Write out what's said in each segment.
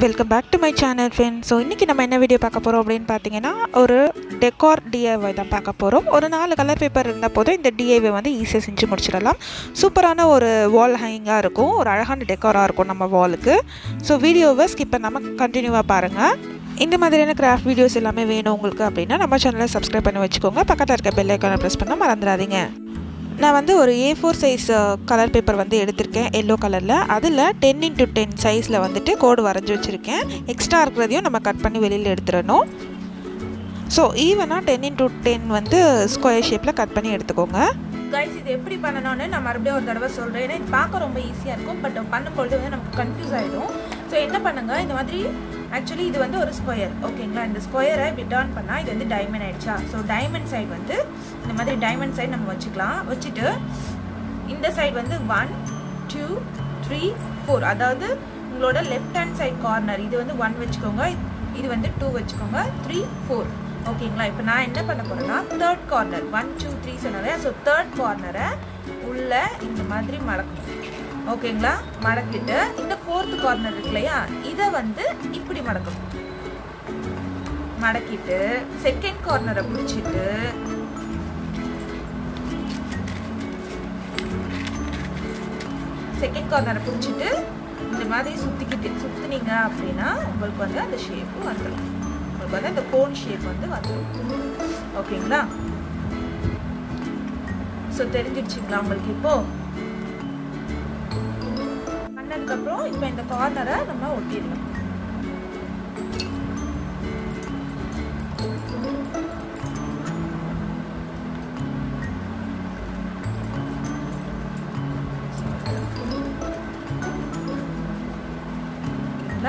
welcome back to my channel friends so இன்றைக்கி நம்ம என்ன வீடியோ பார்க்க போகிறோம் அப்படின்னு பார்த்தீங்கன்னா ஒரு டெக்கார் டிஐவை தான் பார்க்க போகிறோம் ஒரு நாலு கலர் பேப்பர் இருந்தால் போதும் இந்த டிஐவை வந்து ஈஸியாக செஞ்சு முடிச்சிடலாம் சூப்பரான ஒரு வால் ஹேங்கிங்காக இருக்கும் ஒரு அழகான டெக்காராக இருக்கும் நம்ம வாலுக்கு ஸோ வீடியோவை ஸ்கிப் பண்ணாமல் கண்டினியூவாக பாருங்கள் இந்த மாதிரியான கிராஃப்ட் வீடியோஸ் எல்லாமே வேணும் உங்களுக்கு அப்படின்னா நம்ம சேனலை சப்ஸ்கிரைப் பண்ணி வச்சுக்கோங்க பக்கத்தில் இருக்க பெல் ஐக்கானை ப்ரெஸ் பண்ண மறந்துடாதீங்க நான் வந்து ஒரு A four size colour paper வந்து எடுத்திருக்கேன் எல்லோ கலரில் அதில் டென் இன்ட்டு டென் சைஸில் வந்துட்டு கோடு வரைஞ்சி வச்சுருக்கேன் எக்ஸ்ட்ரா இருக்கிறதையும் நம்ம கட் பண்ணி வெளியில் எடுத்துடணும் ஸோ ஈவனாக டென் இன்ட்டு டென் வந்து ஸ்கொயர் ஷேப்பில் கட் பண்ணி எடுத்துக்கோங்க கைஸ் இது எப்படி பண்ணணும்னு நான் மறுபடியும் ஒரு தடவை சொல்கிறேன் ஏன்னா இது பார்க்க ரொம்ப ஈஸியாக இருக்கும் பட் பண்ணும்பொழுது வந்து நமக்கு கன்ஃபியூஸ் ஆகிடும் ஸோ என்ன பண்ணுங்க இந்த மாதிரி ஆக்சுவலி இது வந்து ஒரு ஸ்கொயர் ஓகேங்களா இந்த ஸ்கொயரை இப்படி டேர்ன் பண்ணால் இது வந்து டைமண்ட் ஆயிடுச்சா ஸோ டைமண்ட் சைடு வந்து இந்த மாதிரி டைமண்ட் சைடு நம்ம வச்சுக்கலாம் வச்சுட்டு இந்த சைடு வந்து ஒன் டூ த்ரீ ஃபோர் அதாவது உங்களோட லெஃப்ட் ஹேண்ட் சைட் கார்னர் இது வந்து ஒன் வச்சுக்கோங்க இது வந்து டூ வச்சுக்கோங்க த்ரீ ஃபோர் ஓகேங்களா இப்போ நான் என்ன பண்ண போறேன்னா third corner one two three சொன்னேன் ஸோ தேர்ட் கார்னரை உள்ள இந்த மாதிரி மடக்கணும் ஓகேங்களா மடக்கிட்டு இந்த ஃபோர்த் கார்னர் இருக்கு இல்லையா இதை வந்து இப்படி மடக்கணும் மடக்கிட்டு செகண்ட் கார்னரை பிடிச்சிட்டு செகண்ட் கார்னரை பிடிச்சிட்டு இந்த மாதிரி சுற்றிக்கிட்டு சுற்றுனீங்க அப்படின்னா உங்களுக்கு வந்து அந்த ஷேப்பு வந்துடும் உங்களுக்கு வந்து அந்த கோன் ஷேப் வந்து வந்துடும் ஓகேங்களா ஸோ தெரிஞ்சிடுச்சிங்களா உங்களுக்கு இப்போ பண்ணதுக்கப்புறம் இப்போ இந்த கார்னரை நம்ம ஒட்டிடலாம் ஓகேங்களா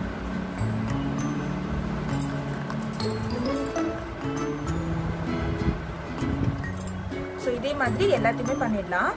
ஸோ இதே மாதிரி எல்லாத்தையுமே பண்ணிடலாம்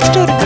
நெக்ஸ்ட் ஒரு